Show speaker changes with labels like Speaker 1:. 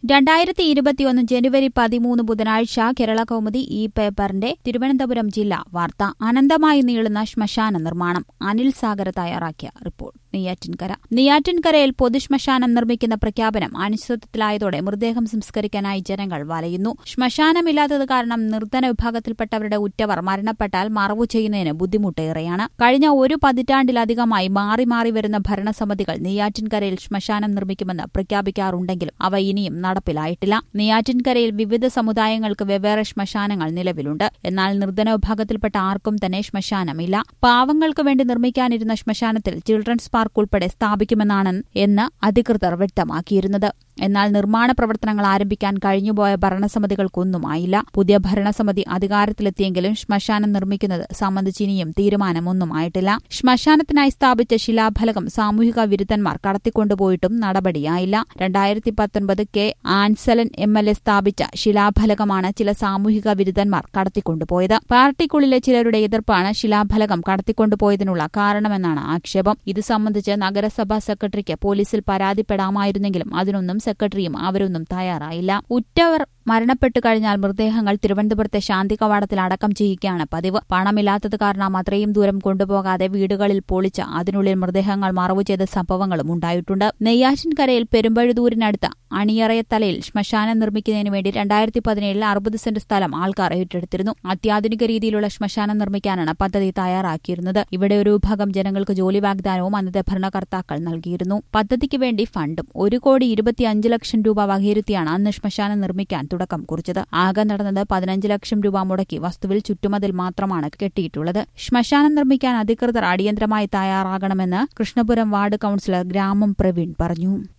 Speaker 1: രണ്ടായിരത്തി ഇരുപത്തിയൊന്ന് ജനുവരി പതിമൂന്ന് ബുധനാഴ്ച കേരള കൗമുദി ഈ പേപ്പറിന്റെ തിരുവനന്തപുരം ജില്ലാ വാർത്ത അനന്തമായി നീളുന്ന ശ്മശാന നിർമ്മാണം അനിൽ സാഗര തയ്യാറാക്കിയ റിപ്പോർട്ട് നെയ്യാറ്റിൻകര നെയ്യാറ്റിൻകരയിൽ പൊതുശ്മശാനം നിർമ്മിക്കുന്ന പ്രഖ്യാപനം അനിശ്ചിതത്വത്തിലായതോടെ മൃതദേഹം സംസ്കരിക്കാനായി ജനങ്ങൾ വലയുന്നു ശ്മശാനമില്ലാത്തത് കാരണം നിർധന വിഭാഗത്തിൽപ്പെട്ടവരുടെ ഉറ്റവർ മരണപ്പെട്ടാൽ മറവു ചെയ്യുന്നതിന് ബുദ്ധിമുട്ടേറെയാണ് കഴിഞ്ഞ ഒരു പതിറ്റാണ്ടിലധികമായി മാറി മാറി വരുന്ന ഭരണസമിതികൾ നെയ്യാറ്റിൻകരയിൽ ശ്മശാനം നിർമ്മിക്കുമെന്ന് പ്രഖ്യാപിക്കാറുണ്ടെങ്കിലും അവ ഇനിയും നടപ്പിലായിട്ടില്ല നെയ്യാറ്റിൻകരയിൽ വിവിധ സമുദായങ്ങൾക്ക് വെവ്വേറെ ശ്മശാനങ്ങൾ നിലവിലുണ്ട് എന്നാൽ നിർധന വിഭാഗത്തിൽപ്പെട്ട ആർക്കും തന്നെ ശ്മശാനമില്ല പാവങ്ങൾക്ക് വേണ്ടി നിർമ്മിക്കാനിരുന്ന ശ്മശാനത്തിൽ ചിൽഡ്രൻസ് പാർക്ക് ഉൾപ്പെടെ സ്ഥാപിക്കുമെന്നാണ് എന്ന് അധികൃതർ വ്യക്തമാക്കിയിരുന്നത് എന്നാൽ നിർമ്മാണ പ്രവർത്തനങ്ങൾ ആരംഭിക്കാൻ കഴിഞ്ഞുപോയ ഭരണസമിതികൾക്കൊന്നുമായില്ല പുതിയ ഭരണസമിതി അധികാരത്തിലെത്തിയെങ്കിലും ശ്മശാനം നിർമ്മിക്കുന്നത് സംബന്ധിച്ച് ഇനിയും തീരുമാനമൊന്നുമായിട്ടില്ല ശ്മശാനത്തിനായി സ്ഥാപിച്ച ശിലാഫലകം സാമൂഹിക വിരുദ്ധന്മാർ കടത്തിക്കൊണ്ടുപോയിട്ടും നടപടിയായില്ല രണ്ടായിരത്തി പത്തൊൻപത് K Ansalan M L A സ്ഥാപിച്ച ശിലാഫലകമാണ് ചില സാമൂഹിക വിരുദ്ധന്മാർ കടത്തിക്കൊണ്ടുപോയത് പാർട്ടിക്കുള്ളിലെ ചിലരുടെ എതിർപ്പാണ് ശിലാഫലകം കടത്തിക്കൊണ്ടുപോയതിനുള്ള കാരണമെന്നാണ് ആക്ഷേപം ഇത് സംബന്ധിച്ച് നഗരസഭാ സെക്രട്ടറിക്ക് പോലീസിൽ പരാതിപ്പെടാമായിരുന്നെങ്കിലും അതിനൊന്നും സെക്രട്ടറിയും അവരൊന്നും തയ്യാറായില്ല ഉറ്റവർ മരണപ്പെട്ടു കഴിഞ്ഞാൽ മൃതദേഹങ്ങൾ തിരുവനന്തപുരത്തെ ശാന്തി കവാടത്തിൽ അടക്കം ചെയ്യുകയാണ് പതിവ് പണമില്ലാത്തത് കാരണം അത്രയും ദൂരം കൊണ്ടുപോകാതെ വീടുകളിൽ പൊളിച്ച് അതിനുള്ളിൽ മൃതദേഹങ്ങൾ മറവു ചെയ്ത സംഭവങ്ങളും ഉണ്ടായിട്ടുണ്ട് നെയ്യാറ്റിൻകരയിൽ പെരുമ്പഴുതൂരിനടുത്ത് അണിയറയത്തലയിൽ ശ്മശാനം നിർമ്മിക്കുന്നതിന് വേണ്ടി രണ്ടായിരത്തി പതിനേഴിൽ അറുപത് സെന്റ് സ്ഥലം ആൾക്കാർ ഏറ്റെടുത്തിരുന്നു അത്യാധുനിക രീതിയിലുള്ള ശ്മശാനം നിർമ്മിക്കാനാണ് പദ്ധതി തയ്യാറാക്കിയിരുന്നത് ഇവിടെ ഒരു വിഭാഗം ജനങ്ങൾക്ക് ജോലി വാഗ്ദാനവും അന്നത്തെ ഭരണകർത്താക്കൾ നൽകിയിരുന്നു പദ്ധതിക്ക് വേണ്ടി ഫണ്ടും ഒരു കോടി ഇരുപത്തിയഞ്ച് ലക്ഷം രൂപ വകയിരുത്തിയാണ് അന്ന് ശ്മശാനം നിർമ്മിക്കാൻ തുടക്കം കുറിച്ചത് ആകെ നടന്നത് പതിനഞ്ച് ലക്ഷം രൂപ മുടക്കി വസ്തുവിൽ ചുറ്റുമതിൽ മാത്രമാണ് കെട്ടിയിട്ടുള്ളത് ശ്മശാനം നിർമ്മിക്കാൻ അധികൃതർ അടിയന്തരമായി തയ്യാറാകണമെന്ന് കൃഷ്ണപുരം വാർഡ് കൌൺസിലർ ഗ്രാമം പ്രവീൺ പറഞ്ഞു